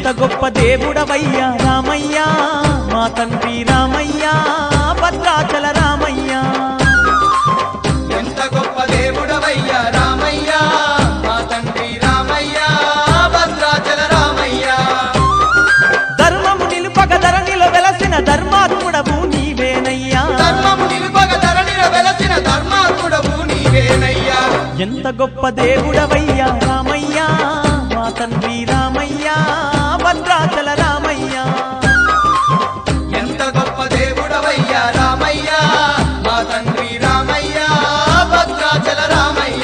గొప్ప దేవుడవయ్యా రామయ్యా మా తండ్రి రామయ్యా భద్రాచల రామయ్యా ఎంత గొప్ప దేవుడవయ్యా రామయ్య మా తండ్రి రామయ్య భద్రాచల రామయ్య ధర్మము నిలుపక ధరణిలో వెలసిన ధర్మాత్ముడవు నీవేనయ్యా ధర్మము నిలుపగ ధరణిన వెలసిన ధర్మాత్ముడవు నీవేనయ్యా ఎంత గొప్ప దేవుడవయ్యా రామయ్యా మా తండ్రి రామయ్యా భద్రాచల రామయ్యా ఎంత గొప్ప దేవుడవయ్యా రామయ్య మా తండ్రి రామయ్య భద్రాచల రామయ్య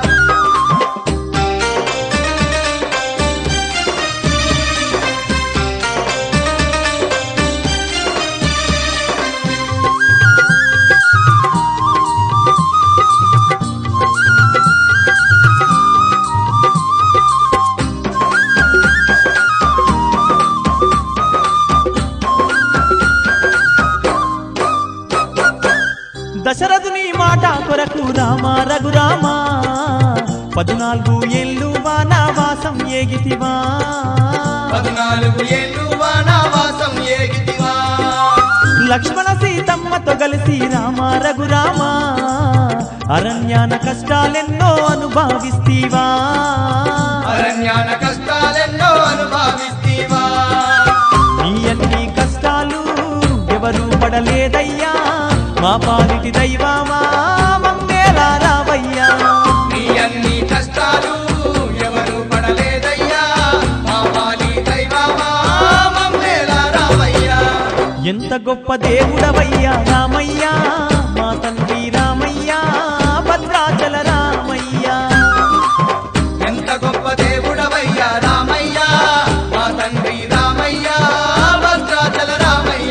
దశరథుని మాట కొరకు రామ రఘురామా పద్నాలుగు ఏళ్ళు వానవాసం ఏగితివా పద్నాలుగు ఏళ్ళు వానవాసం ఏగితివా లక్ష్మణ సీతమ్మతో కలిసి రామ రఘురామా అరణ్యాన కష్టాలెన్నో అనుభవిస్తీవా అరణ్యాన కష్టాలెన్నో అనుభవిస్తీవా నీ అన్ని కష్టాలు ఎవరు పడలేదయ్యా మా పాలిటి దైవమా మమ్మేలా రావయ్యా నీ అన్ని కష్టాలు ఎవరు పడలేదయ్యా మా పాలి దైవమా మమ్మేలా రామయ్యా ఎంత గొప్ప దేవుడవయ్యా రామయ్యా మా తండ్రి రామయ్యా భద్రాచల రామయ్యా ఎంత గొప్ప దేవుడవయ్యా రామయ్య మా తండ్రి రామయ్య భద్రాచల రామయ్య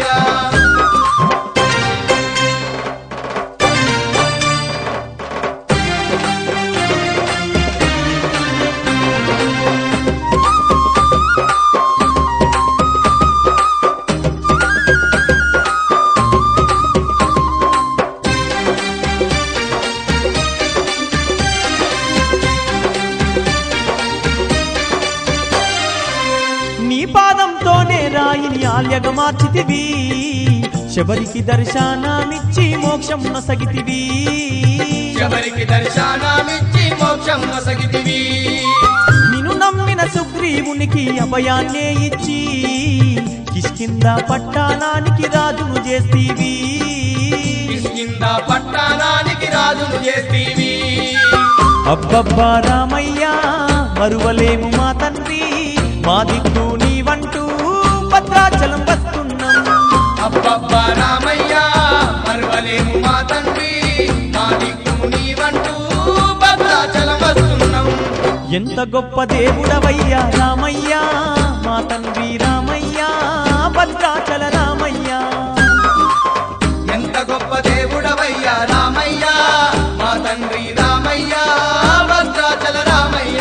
నీ పాదంతోనే రాయిని ఆల్యగ మార్చితివి శబరికి దర్శనాన్నిచ్చి మోక్షం నొసగితివి ఎవరికి దర్శనమిచ్చి మోక్షం నొసగితివి నిన్ను నమ్మిన సుగ్రీవునికి అభయాన్నే ఇచ్చి కిష్కింద పట్టానానికి రాజును చేస్తీవి కిష్కింద పట్టణానికి రాజును చేస్తీవి అబ్బబ్బా రామయ్యా మరువలేము మా తండ్రి మా దిక్కు నీవంటూ భద్రాచలం వస్తున్నాం అబ్బబ్బా రామయ్య మరువలేము మా తండ్రి మా దిక్కు నీవంటూ భద్రాచలం వస్తున్నాం ఎంత గొప్ప దేవుడవయ్యా రామయ్యా మా తండ్రి రామయ్యా భద్రాచల రామయ్యా ఎంత గొప్ప దేవుడవయ్యా రామయ్య మా తండ్రి రామయ్య భద్రాచల రామయ్య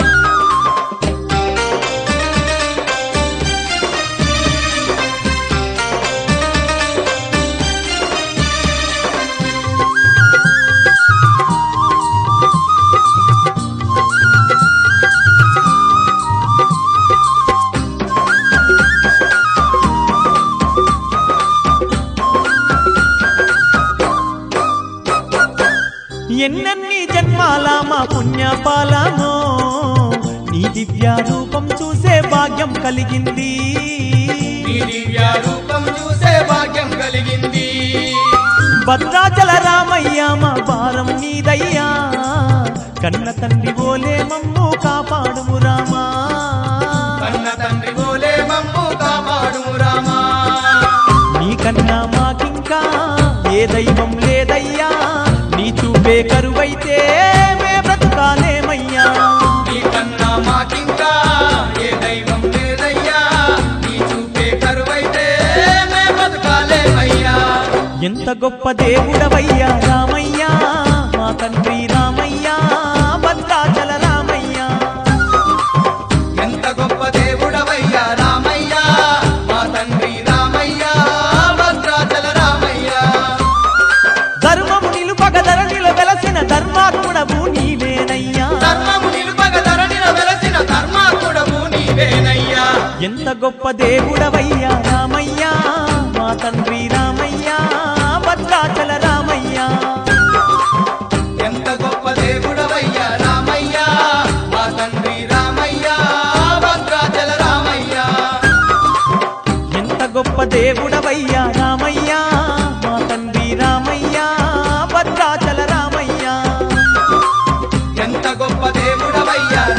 ఎన్నెన్ని జన్మాల మా పుణ్యపాలమో నీ దివ్య రూపం చూసే భాగ్యం కలిగింది నీ దివ్య రూపం చూసే భాగ్యం కలిగింది భద్రాచల రామయ్య మా భారం నీదయ్యా కన్న తండ్రి ఓలే మమ్ము కాపాడుము రామా కన్న తండ్రి గోలే మమ్ము కాపాడుము రామా నీకన్నా మాకింకా ఏ దైవం లేదయ్యా నీ చూపే కరువైతే మే బ్రతుకాలేమయ్యా నీ కన్నా మాకింకా ఏ దైవం లేదయ్యా నీ చూపే కరువైతే మే బతకాలేమయ్యా ఎంత గొప్ప దేవుడవయ్యా రామయ్యా మా తండ్రి రామయ్యా భద్రాచల రామయ్యా ఎంత గొప్ప దేవుడవయ్యా రామయ్య మా తండ్రి రామయ్య భద్రాచల రామయ్య ధర్మము నిలుపక ధరణిలో వెలసిన ధర్మాత్ముడవు నీవేనయ్యా ధర్మము నిలుపగ ధరణిన వెలసిన ధర్మాత్ముడవు నీవేనయ్యా ఎంత గొప్ప దేవుడవయ్యా రామయ్యా మా తండ్రి రామయ్యా భద్రాచల రామయ్యా ఎంత గొప్ప దేవుడవయ్యా రామయ్య మా తండ్రి రామయ్య భద్రాచల రామయ్య ఎంత గొప్ప దేవుడవయ్యా రామయ్యా మా తండ్రి రామయ్యా భద్రాచల రామయ్యా ఎంత గొప్ప దేవుడవయ్యా